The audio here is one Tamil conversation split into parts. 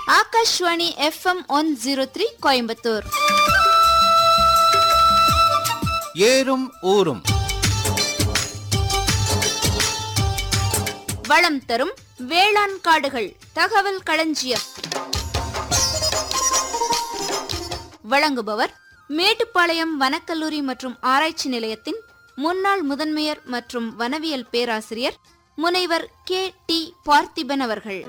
Akashvani FM one zero three Coimbatore ஏறும் ஊரும் வளம் தரும் வேளாண் காடுகள் தகவல் களஞ்சியம் வழங்குபவர் மேட்டுப்பாளையம் வனக்கல்லூரி மற்றும் ஆராய்ச்சி நிலையத்தின் முன்னாள் முதன்மையர் மற்றும் வனவியல் பேராசிரியர் முனைவர் கே டி பார்த்திபன் அவர்கள்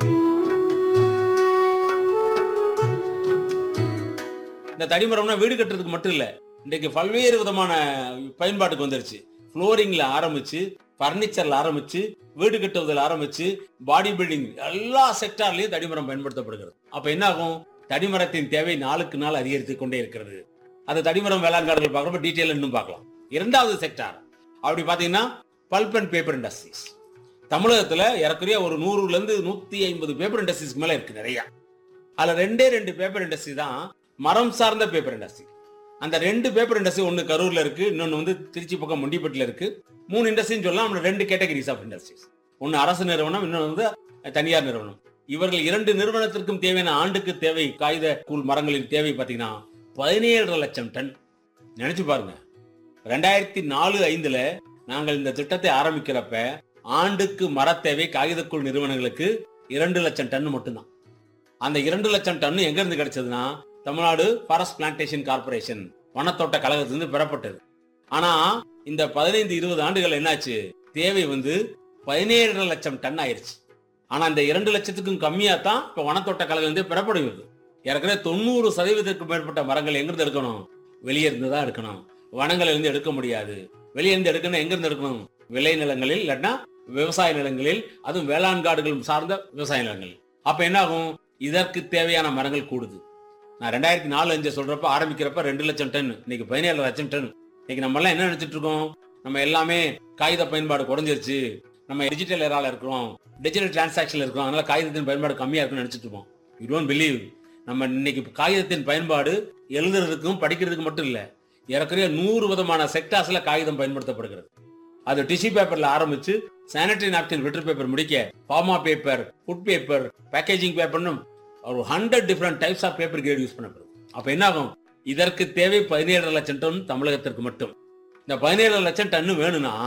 இந்த தடிமரம்னா வீடு கட்டுறதுக்கு மட்டும் இல்ல இன்றைக்கு பல்வேறு விதமான பயன்பாட்டுக்கு வந்துருச்சு ஃப்ளோரிங்ல ஆரம்பிச்சு பர்னிச்சர்ல ஆரம்பிச்சு வீடு கட்டுவதில் ஆரம்பிச்சு பாடி பில்டிங் எல்லா செக்டார்லயும் தடிமரம் பயன்படுத்தப்படுகிறது அப்ப என்ன ஆகும் தடிமரத்தின் தேவை நாளுக்கு நாள் அதிகரித்து கொண்டே இருக்கிறது அந்த தடிமரம் வேளாண் காடுகள் பார்க்குறப்ப டீட்டெயில் இன்னும் பார்க்கலாம் இரண்டாவது செக்டார் அப்படி பாத்தீங்கன்னா பல்ப் அண்ட் பேப்பர் இண்டஸ்ட்ரீஸ் தமிழகத்துல ஏறக்குறைய ஒரு நூறுல இருந்து நூத்தி ஐம்பது பேப்பர் இண்டஸ்ட்ரீஸ்க்கு மேல இருக்கு நிறைய அதுல ரெண்டே ரெண்டு பேப்பர் இண்டஸ்ட்ரி தான் மரம் சார்ந்த பேப்பர் இண்டஸ்ட்ரி அந்த ரெண்டு பேப்பர் இண்டஸ்ட்ரி ஒன்னு கரூர்ல இருக்கு இன்னொன்னு வந்து திருச்சி பக்கம் முண்டிப்பட்டில இருக்கு மூணு இண்டஸ்ட்ரின்னு சொல்லலாம் நம்ம ரெண்டு கேட்டகரிஸ் ஆஃப் இண்டஸ்ட்ரீஸ் ஒன்னு அரசு நிறுவனம் இன்னொன்று வந்து தனியார் நிறுவனம் இவர்கள் இரண்டு நிறுவனத்திற்கும் தேவையான ஆண்டுக்கு தேவை காகித கூழ் மரங்களின் தேவை பார்த்தீங்கன்னா பதினேழரை லட்சம் டன் நினைச்சு பாருங்க ரெண்டாயிரத்தி நாலு ஐந்துல நாங்கள் இந்த திட்டத்தை ஆரம்பிக்கிறப்ப ஆண்டுக்கு மரத் தேவை காகிதக்கூழ் நிறுவனங்களுக்கு இரண்டு லட்சம் டன் மட்டும்தான் அந்த இரண்டு லட்சம் டன் எங்க இருந்து கிடைச்சதுன்னா தமிழ்நாடு ஃபாரஸ்ட் பிளான்டேஷன் கார்பரேஷன் வனத்தோட்ட கழகத்திலிருந்து பெறப்பட்டது ஆனா இந்த பதினைந்து இருபது ஆண்டுகள் என்னாச்சு தேவை வந்து பதினேழரை லட்சம் டன் ஆயிருச்சு ஆனா இந்த இரண்டு லட்சத்துக்கும் கம்மியா தான் இப்ப வனத்தோட்ட கழகம் வந்து பெறப்படுகிறது ஏற்கனவே தொண்ணூறு சதவீதத்துக்கு மேற்பட்ட மரங்கள் எங்கிருந்து எடுக்கணும் வெளியே இருந்து தான் எடுக்கணும் வனங்கள்ல இருந்து எடுக்க முடியாது வெளியே இருந்து எடுக்கணும் எங்க இருந்து எடுக்கணும் விளை நிலங்களில் இல்லைன்னா விவசாய நிலங்களில் அதுவும் வேளாண் காடுகள் சார்ந்த விவசாய நிலங்கள் அப்ப என்ன ஆகும் இதற்கு தேவையான மரங்கள் கூடுது நான் ரெண்டாயிரத்தி நாலு அஞ்சு சொல்றப்ப ஆரம்பிக்கிறப்ப ரெண்டு லட்சம் டன் இன்னைக்கு பதினேழு லட்சம் டன் இன்னைக்கு நம்ம எல்லாம் என்ன நினைச்சிட்டு இருக்கோம் நம்ம எல்லாமே காகித பயன்பாடு குறைஞ்சிருச்சு நம்ம டிஜிட்டல் ஏரால இருக்கிறோம் டிஜிட்டல் டிரான்சாக்ஷன்ல இருக்கிறோம் அதனால காகிதத்தின் பயன்பாடு கம்மியா இருக்குன்னு நினைச்சிட்டு இருப்போம் யூ டோன்ட் பிலீவ் நம்ம இன்னைக்கு காகிதத்தின் பயன்பாடு எழுதுறதுக்கும் படிக்கிறதுக்கு மட்டும் இல்ல ஏறக்குறைய நூறு விதமான செக்டார்ஸ்ல காகிதம் பயன்படுத்தப்படுகிறது அது டிஷ்யூ பேப்பர்ல ஆரம்பிச்சு சானிட்டரி நாப்கின் விட்டர் பேப்பர் முடிக்க pharma paper food paper packaging பேப்பர்னு ஒரு hundred different types of paper grade use பண்ணப்படும் அப்ப என்ன ஆகும் இதற்கு தேவை பதினேழு லட்சம் டன் தமிழகத்திற்கு மட்டும் இந்த பதினேழு லட்சம் டன் வேணும்னா